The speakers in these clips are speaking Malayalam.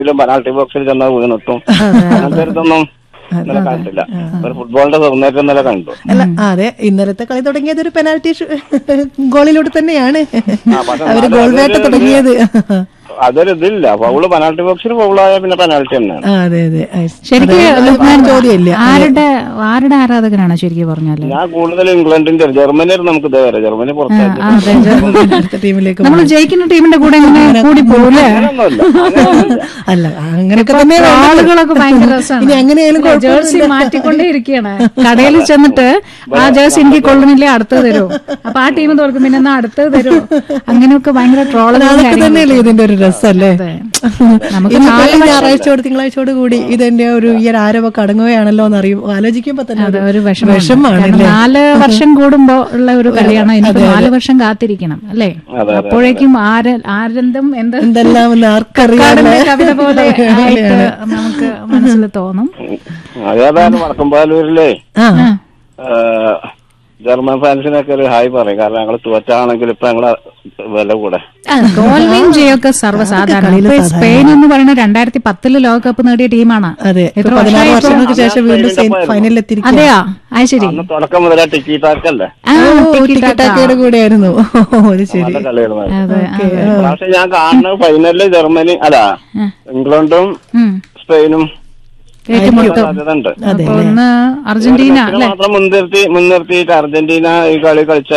ഇതിലും പെനാൾട്ടി ബോക്സിൽ ചെന്നാൽ വീണിട്ടും അങ്ങനത്തെ ഒരു ഇതൊന്നും ഇന്നലെ കണ്ടില്ല ഒരു ഫുട്ബോളിന്റെ തുറന്നേറ്റം ഇന്നലെ കണ്ടു അല്ല ആ, അതെ ഇന്നലത്തെ കളി തുടങ്ങിയത് ഒരു പെനാൽറ്റി ഗോളിലൂടെ തന്നെയാണ് പക്ഷെ അവര് ഗോൾ വേട്ട തുടങ്ങിയത് അതൊരു ഇതില്ല ഫൗള് പെനാൾട്ടി ബോക്സിൽ ഫൗളായ പിന്നെ പെനാൾട്ടി തന്നെയാണ് ആ, അതെ അതെ ആ, ശരിക്കും അത് ലുക്മാൻ ചോദ്യമില്ല ആരുടെ ആരുടെ ആരാധകനാണ് ശരിക്കും പറഞ്ഞാല് ഞാൻ കൂടുതൽ ഇംഗ്ലണ്ടിന്റെ ജർമ്മനി നമുക്ക് ഇതേവരെ ജർമ്മനി പുറത്താക്കി ആ, അതെ അടുത്ത ടീമിലേക്ക് നമ്മൾ ജയിക്കുന്ന ടീമിന്റെ കൂടെ ഇങ്ങനെ കൂടി പോകൂലേ അങ്ങനെയൊന്നുമില്ല അങ്ങനെയൊന്നുമില്ല. അല്ല അങ്ങനെയൊക്കെ തന്നെ ആളുകളൊക്കെ ഭയങ്കര രസമാണ് ഇനി എങ്ങനെയായാലും ജേഴ്സി മാറ്റിക്കൊണ്ടേ ഇരിക്കുകയാണ് കടയിൽ ചെന്നിട്ട് ആ ജേഴ്സി എനിക്ക് കൊള്ളുന്നില്ലേ അടുത്തത് തരൂ അപ്പൊ ആ ടീം തോൽക്കും പിന്നെ എന്നാ അടുത്തത് തരൂ അങ്ങനെയൊക്കെ ഭയങ്കര ട്രോളുകളും അതൊക്കെ തന്നെയല്ലേ കാര്യങ്ങളും ഇതിന്റെ ഒരു രസല്ലേ അതെ. നമുക്ക് ഇനിയിപ്പോ നാല് ഈ വർഷം- ഞായറാഴ്ചയോട് തിങ്കളാഴ്ചയോട് കൂടി ഇതിന്റെ ഒരു ഈ ഒരു ആരവൊക്കെ അടങ്ങുകയാണല്ലോ എന്ന് അറിയും ആലോചിക്കുമ്പോ തന്നെ അതെ, ഒരു ഒരു വിഷമമാണ്. വിഷമാണ് കാരണം അല്ലേ? നാല് വർഷം കൂടുമ്പോ ഉള്ള ഒരു കളിയാണ് ഇനിയിപ്പോ നാല് വർഷം കാത്തിരിക്കണം അല്ലേ അതെ, അപ്പോഴേക്കും ആര് ആരെന്തും എന്ത് എന്തെല്ലാം എന്ന് ആർക്കറിയാം കാടിന്റെ കവിത പോലെ ആയിട്ട് നമുക്ക് മനസ്സിൽ തോന്നും അതേതായാലും വടക്കമ്പാലൂരിലെ ആ ഏഹ്, ജർമ്മൻ ഫാൻസിനൊക്കെ ഒരു ഹായ് പറയും കാരണം ഞങ്ങൾ തോറ്റാണെങ്കിൽ ഇപ്പൊ ഞങ്ങളെ വില കൂടെ ആ, തോൽവിയും ജയൊക്കെ സർവ്വസാധാരണ ഇപ്പൊ സ്പെയിൻ എന്ന് പറയുന്ന രണ്ടായിരത്തി പത്തില് ലോകകപ്പ് നേടിയ ടീമാണ് അതെ ഇപ്പൊ എത്ര പതിനാറ് വർഷമായി വർഷങ്ങൾക്ക് ശേഷം വീണ്ടും ഫൈനലിൽ എത്തിയിരിക്കുക അതെയാ അത് ശരി അന്ന് തുടക്കം മുതലേ ടിക്കി ടാക്കല്ലേ ആ, ടിക്കി ടാക്ക. ടിക്കറ്റാക്കിയുടെ കൂടെ ആയിരുന്നു ഓ അത് ശരി നല്ല കളിയായിരുന്നു അതെ പക്ഷെ ഞാൻ കാണുന്നത് ഫൈനലില് ജർമ്മനി അല്ല ഇംഗ്ലണ്ടും ഉം. സ്പെയിനും ഏറ്റുമുട്ടും സാധ്യത ഉണ്ട് അപ്പൊ ഒന്ന് അർജന്റീന ഇതിനെ മാത്രം മുൻനിർത്തി മുൻനിർത്തിയിട്ട് അർജന്റീന ഈ കളി കളിച്ച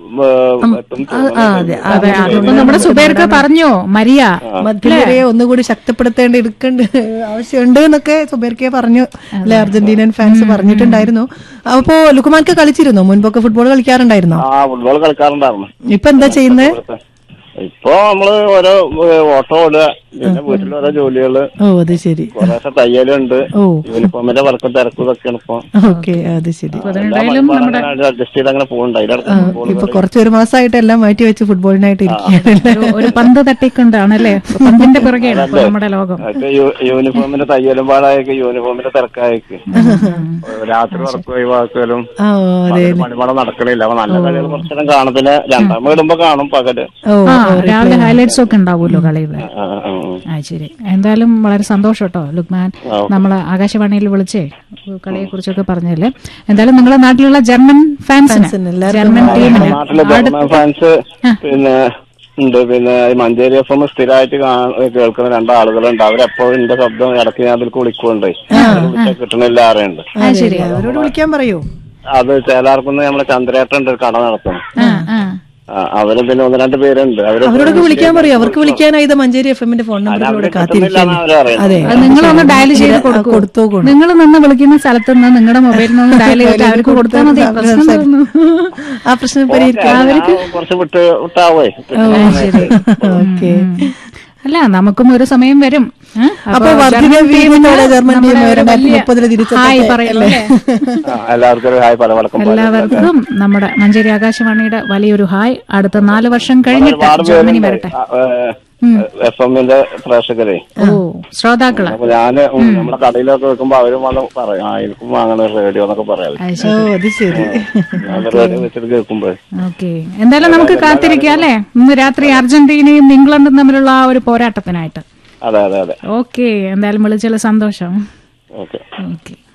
എത്തും അതെ അതെ അതിപ്പോ നമ്മുടെ സുബൈർക്ക് പറഞ്ഞു മരിയ മധ്യനിരയെ ഒന്നുകൂടി ശക്തിപ്പെടുത്തേണ്ട എടുക്കേണ്ട ആവശ്യമുണ്ട് എന്നൊക്കെ സുബേർക്കെ പറഞ്ഞു അല്ലെ അർജന്റീനൻ ഫാൻസ് പറഞ്ഞിട്ടുണ്ടായിരുന്നു അപ്പോ ലുക്കുമാൻക്ക് കളിച്ചിരുന്നോ മുൻപൊക്കെ ഫുട്ബോൾ കളിക്കാറുണ്ടായിരുന്നോ ആ ഫുട്ബോൾ കളിക്കാറുണ്ടായിരുന്നു ഇപ്പൊ എന്താ ചെയ്യുന്നത് ഇപ്പൊ നമ്മള് ഓരോ ഏഹ്, ഓട്ടോ ഓടുക പിന്നെ വീട്ടിൽ ഓരോ ജോലികള് ഓ അത് ശരി കുറേശ്ശെ തയ്യലുണ്ട് ഓ യൂണിഫോമിന്റെ വർക്കും തിരക്കും ഇതൊക്കെയാണ് ഇപ്പൊ ഓക്കെ അത് ശരി അഡ്ജസ്റ്റ് ചെയ്ത് അങ്ങനെ പോകുന്നുണ്ട് അതിലടക്കം ഫുട്ബോൾ ഇപ്പൊ കുറച്ച് ഒരു മാസമായിട്ട് എല്ലാം മാറ്റി വെച്ച് ഫുട്ബോളിനായിട്ട് ഇരിക്കുകയാണല്ലേ ഒരു- ഒരു പന്ത് തട്ടിക്കൊണ്ടാണല്ലേ പന്തിന്റെ പുറകെയാണ് ഇപ്പൊ നമ്മുടെ ലോകം മറ്റേ യു- യൂണിഫോമിന്റെ തയ്യലും പാടായേക്ക് യൂണിഫോമിന്റെ തിരക്കായേക്ക് രാത്രി വർക്ക് ഒഴിവാക്കലും ആ ഓ അതെ പണിപാടം നടക്കണില്ല അപ്പൊ നല്ല കളികൾ കുറച്ചേരം കാണും പിന്നെ രണ്ടാം ഇടുമ്പോ കാണും പകല് ഓ ആ രാവിലെ ഹൈലൈറ്റ്സ് ഒക്കെ ഉണ്ടാവുമല്ലോ കളിയുടെ ആ, ആ, ആ. ആ ശരി എന്തായാലും വളരെ സന്തോഷം കേട്ടോ ലുക്മാൻ നമ്മളെ ആകാശവാണിയിൽ വിളിച്ചേ കളിയെ കുറിച്ചൊക്കെ പറഞ്ഞല്ലേ എന്തായാലും നിങ്ങളുടെ നാട്ടിലുള്ള ജർമ്മൻ ഫാൻസിന് ജർമ്മൻ ടീമിന് നാട്ടിലെ ജർമ്മൻ ഫാൻസ് പിന്നെ ഉണ്ട് പിന്നെ ഈ മഞ്ചേരി എഫ് എം സ്ഥിരമായിട്ട് കാ- കേൾക്കുന്ന രണ്ടാളുകളുണ്ട് അവരെപ്പോഴും എന്റെ ശബ്ദം ഇടയ്ക്ക് ഞാൻ അതിൽ വിളിക്കുന്നുണ്ട് വിളിച്ചാൽ കിട്ടണില്ല ആരെയുണ്ട് ആ ശരി അവരോട് വിളിക്കാൻ പറയൂ അത് ചേലാർക്കുന്ന് നമ്മളെ ചന്ദ്രേട്ടൻ ഉണ്ട് ഒരു കട നടത്തുന്നു ആ ആ ആ, അവരും പിന്നെ ഒന്ന് രണ്ട് പേരുണ്ട് അവര് അവരോടൊക്കെ വിളിക്കാൻ പറയൂ അവർക്ക് വിളിക്കാനായി ഇത് മഞ്ചേരി എഫ് എമ്മിന്റെ ഫോൺ നമ്പറിലൂടെ കാത്തിരിക്കുകയാണ് അവരറിയാം അതെ അത് നിങ്ങളൊന്ന് ഡയൽ ചെയ്ത് കൊടുക്കൂ കൊടുത്തോ കൊണ്ട് നിങ്ങൾ നിന്ന് വിളിക്കുന്ന സ്ഥലത്ത് നിന്ന് നിങ്ങളുടെ മൊബൈലിൽ നിന്ന് ഡയൽ ചെയ്തിട്ട് അവർക്ക് കൊടുത്താൽ മതി പ്രശ്നം തീർന്നു ആ പ്രശ്നം പരിഹരിക്കാം കുറച്ച് വിട്ട് വിട്ടാവേ ഓക്കെ അല്ല നമുക്കും ഒരു സമയം വരും ഏ? അപ്പൊ അപ്പൊ വർദ്ധിത ജർമ്മൻ വീര്യത്തോടെ ടീമിന് ജർമ്മൻ ടീം നമ്മുടെ ഒരു രണ്ടായിരത്തി വലിയ മുപ്പതില് തിരിച്ചെത്തട്ടെ, ഹായ് പറയല്ലോ അല്ലേ? ആ, എല്ലാവർക്കും ഒരു ഹായ് പല വടക്കം പോലെ. എല്ലാവർക്കും നമ്മുടെ മഞ്ചേരി ആകാശവാണിയുടെ വലിയൊരു ഹായ് അടുത്ത നാല് വർഷം കഴിഞ്ഞിട്ട് ഒരുപാട് ജർമ്മനി പേരുണ്ട് വരട്ടെ എഫ് എമ്മിന്റെ പ്രേക്ഷകരെ ഓ ശ്രോതാക്കള് അപ്പൊ ഞാന് നമ്മുടെ കടയിലൊക്കെ വെക്കുമ്പോ അവരും വന്ന് പറയും ആ എനിക്കും വാങ്ങണ റേഡിയോ എന്നൊക്കെ പറയാം അത് ഓ ശരി അത് ശരി ഞാൻ റേഡിയോ വെച്ചിട്ട് കേൾക്കുമ്പോ ഓക്കെ എന്തായാലും നമുക്ക് കാത്തിരിക്കാം അല്ലേ ഇന്ന് രാത്രി അർജന്റീനയും ഇംഗ്ലണ്ടും തമ്മിലുള്ള ആ ഒരു പോരാട്ടത്തിനായിട്ട് അതെ അതെ അതെ ഓക്കെ എന്തായാലും വിളിച്ചുള്ള സന്തോഷം ഓക്കെ ഓക്കെ